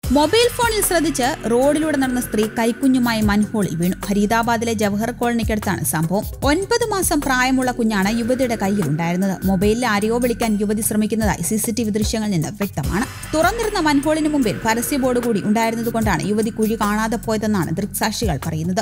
mobile ഫോണിൽ ശ്രദ്ധിച്ച് റോഡിലൂടെ നടന്ന സ്ത്രീ കൈക്കുഞ്ഞുമായി മൻഹോളിൽ വീണു ഫരീദാബാദിലെ ജവഹർ കോളനിക്കടുത്താണ് സംഭവം ഒൻപത് മാസം പ്രായമുള്ള കുഞ്ഞാണ് യുവതിയുടെ കയ്യിൽ ഉണ്ടായിരുന്നത് മൊബൈലിൽ ആരെയോ വിളിക്കാൻ യുവതി ശ്രമിക്കുന്നതായി സി സി ടി വി ദൃശ്യങ്ങളിൽ നിന്ന് വ്യക്തമാണ് തുറന്നിരുന്ന മൻഹോളിന് മുമ്പിൽ പരസ്യ ബോർഡ് കൂടി ഉണ്ടായിരുന്നതുകൊണ്ടാണ് യുവതി കുഴി കാണാതെ പോയതെന്നാണ് ദൃക്സാക്ഷികൾ പറയുന്നത്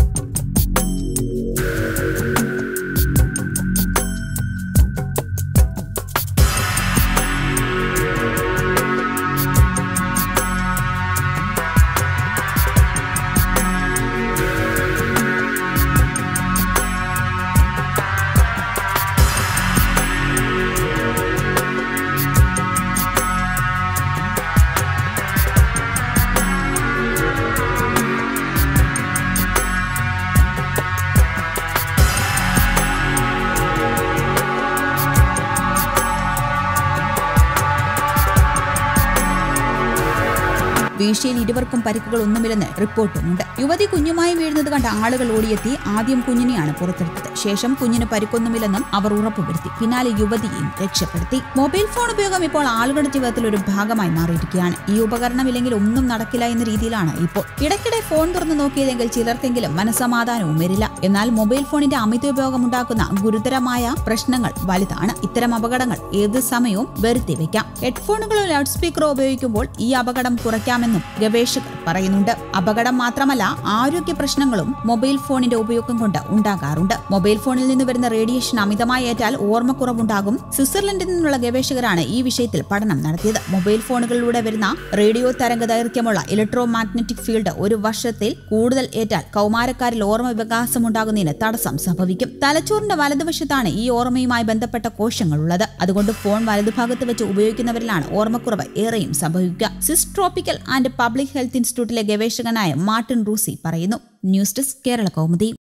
വീഴ്ചയിൽ ഇരുവർക്കും പരിക്കുകൾ ഒന്നുമില്ലെന്ന് റിപ്പോർട്ടുമുണ്ട് യുവതി കുഞ്ഞുമായി വീഴുന്നത് കണ്ട ആളുകൾ ഓടിയെത്തി ആദ്യം കുഞ്ഞിനെയാണ് പുറത്തെടുത്തത് ശേഷം കുഞ്ഞിന് പരിക്കൊന്നുമില്ലെന്നും അവർ ഉറപ്പുവരുത്തി പിന്നാലെ യുവതിയെയും രക്ഷപ്പെടുത്തി മൊബൈൽ ഫോൺ ഉപയോഗം ഇപ്പോൾ ആളുകളുടെ ജീവിതത്തിൽ ഒരു ഭാഗമായി മാറിയിരിക്കുകയാണ് ഈ ഉപകരണമില്ലെങ്കിൽ ഒന്നും നടക്കില്ല എന്ന രീതിയിലാണ് ഇപ്പോൾ ഇടയ്ക്കിടെ ഫോൺ തുറന്നു നോക്കിയില്ലെങ്കിൽ ചിലർക്കെങ്കിലും മനസമാധാനവും വരില്ല എന്നാൽ മൊബൈൽ ഫോണിന്റെ അമിത ഉപയോഗം ഉണ്ടാക്കുന്ന ഗുരുതരമായ പ്രശ്നങ്ങൾ വലുതാണ് ഇത്തരം അപകടങ്ങൾ ഏത് സമയവും വരുത്തി വെക്കാം ഹെഡ്ഫോണുകളോ ലൗഡ് സ്പീക്കറോ ഉപയോഗിക്കുമ്പോൾ ഈ അപകടം കുറയ്ക്കാമെന്നും ഗവേഷകർ പറയുന്നുണ്ട് അപകടം മാത്രമല്ല ആരോഗ്യ പ്രശ്നങ്ങളും മൊബൈൽ ഫോണിന്റെ ഉപയോഗം കൊണ്ട് ഉണ്ടാകാറുണ്ട് മൊബൈൽ ഫോണിൽ നിന്ന് വരുന്ന റേഡിയേഷൻ അമിതമായി ഏറ്റാൽ ഓർമ്മക്കുറവുണ്ടാകും സ്വിറ്റ്സർലൻഡിൽ നിന്നുള്ള ഗവേഷകരാണ് ഈ വിഷയത്തിൽ പഠനം നടത്തിയത് മൊബൈൽ ഫോണുകളിലൂടെ വരുന്ന റേഡിയോ തരംഗ ദൈർഘ്യമുള്ള ഇലക്ട്രോ മാഗ്നറ്റിക് ഫീൽഡ് ഒരു വർഷത്തിൽ കൂടുതൽ ഏറ്റാൽ കൗമാരക്കാരിൽ ഓർമ്മ വികാസം ഉണ്ടാകുന്നതിന് തടസ്സം സംഭവിക്കും തലച്ചോറിന്റെ വലതുവശത്താണ് ഈ ഓർമ്മയുമായി ബന്ധപ്പെട്ട കോശങ്ങളുള്ളത് അതുകൊണ്ട് ഫോൺ വലതുഭാഗത്ത് വെച്ച് ഉപയോഗിക്കുന്നവരിലാണ് ഓർമ്മക്കുറവ് ഏറെയും സംഭവിക്കുക Swiss tropical and public health ഇൻസ്റ്റിറ്റ്യൂട്ടിലെ ഗവേഷകനായ മാർട്ടിൻ റൂസി പറയുന്നു ന്യൂസ് ഡെസ്ക് കേരള കൗമുദി